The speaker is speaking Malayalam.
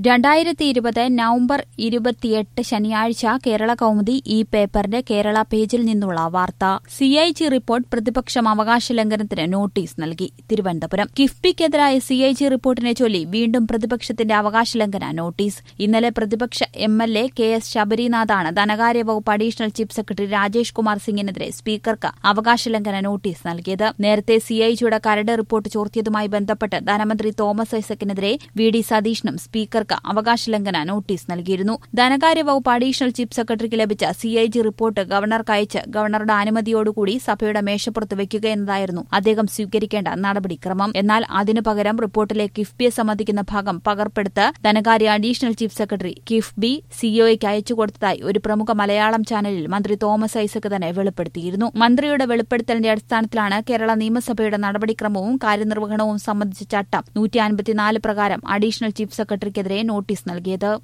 രണ്ടായിരത്തി ഇരുപത് നവംബർ ഇരുപത്തിയെട്ട് ശനിയാഴ്ച കേരള കൗമുദി ഈ പേപ്പറിന്റെ കേരള പേജിൽ നിന്നുള്ള വാർത്ത സി ഐ ജി റിപ്പോർട്ട് പ്രതിപക്ഷം അവകാശ ലംഘനത്തിന് നോട്ടീസ് നൽകി തിരുവനന്തപുരം കിഫ്ബിക്കെതിരായ സി ഐ ജി റിപ്പോർട്ടിനെ ചൊല്ലി വീണ്ടും പ്രതിപക്ഷത്തിന്റെ അവകാശ ലംഘന നോട്ടീസ് ഇന്നലെ പ്രതിപക്ഷ M L A K S ശബരിനാഥാണ് ധനകാര്യ വകുപ്പ് additional chief secretary Rajesh Kumar സിംഗിനെതിരെ സ്പീക്കർക്ക് അവകാശ ലംഘന നോട്ടീസ് നൽകിയത് നേരത്തെ സി ഐ ജിയുടെ കരട് റിപ്പോർട്ട് ചോർത്തിയതുമായി ബന്ധപ്പെട്ട് ധനമന്ത്രി തോമസ് ഐസക്കിനെതിരെ വി ഡി സതീഷിനും സ്പീക്കർക്ക് അവകാശ ലംഘന നോട്ടീസ് നൽകിയിരുന്നു ധനകാര്യ വകുപ്പ് അഡീഷണൽ ചീഫ് സെക്രട്ടറിക്ക് ലഭിച്ച സി ഐ ജി റിപ്പോർട്ട് ഗവർണർക്ക് അയച്ച് ഗവർണറുടെ അനുമതിയോടുകൂടി സഭയുടെ മേശപ്പുറത്ത് വയ്ക്കുക എന്നതായിരുന്നു അദ്ദേഹം സ്വീകരിക്കേണ്ട നടപടിക്രമം എന്നാൽ അതിനു പകരം റിപ്പോർട്ടിലെ കിഫ്ബിയെ സംബന്ധിക്കുന്ന ഭാഗം പകർപ്പെടുത്ത് ധനകാര്യ അഡീഷണൽ ചീഫ് സെക്രട്ടറി കിഫ്ബി സിഒയ്ക്ക് അയച്ചു കൊടുത്തതായി ഒരു പ്രമുഖ മലയാളം ചാനലിൽ മന്ത്രി തോമസ് ഐസക് തന്നെ വെളിപ്പെടുത്തിയിരുന്നു മന്ത്രിയുടെ വെളിപ്പെടുത്തലിന്റെ അടിസ്ഥാനത്തിലാണ് കേരള നിയമസഭയുടെ നടപടിക്രമവും കാര്യനിർവഹണവും സംബന്ധിച്ച ചട്ടം നൂറ്റി അൻപത്തിനാല് പ്രകാരം അഡീഷണൽ ചീഫ് സെക്രട്ടറിക്കെതിരെ നോട്ടീസ് നൽകിയത്